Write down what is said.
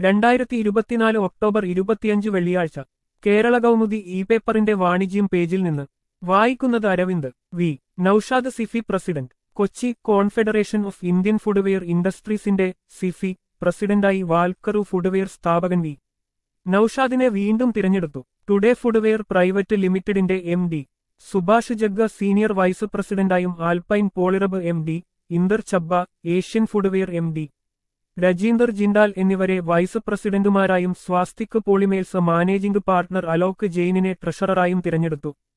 രണ്ടായിരത്തി ഇരുപത്തിനാല് ഒക്ടോബർ ഇരുപത്തിയഞ്ച് വെള്ളിയാഴ്ച കേരള കൗമുദി ഇ പേപ്പറിന്റെ വാണിജ്യം പേജിൽ നിന്ന് വായിക്കുന്നത് Aravind V Naushad CIFI president Kochi confederation of Indian footwear ഇൻഡസ്ട്രീസിന്റെ സിഫി പ്രസിഡന്റായി വാൽക്കറു ഫുഡ്വെയർ സ്ഥാപകൻ വി നൌഷാദിനെ വീണ്ടും തിരഞ്ഞെടുത്തു ടുഡേ ഫുഡ്വെയർ പ്രൈവറ്റ് ലിമിറ്റഡിന്റെ M D Subhash Jagga senior vice പ്രസിഡന്റായും Alpine Polyrub M D Inder Chabba Asian footwear M D Rajinder Jindal എന്നിവരെ വൈസ് പ്രസിഡന്റുമാരായും സ്വാസ്തിക് പോളിമേൽസ് മാനേജിംഗ് പാർട്ണർ അലോക് ജെയിനിനെ ട്രഷററായും തിരഞ്ഞെടുത്തു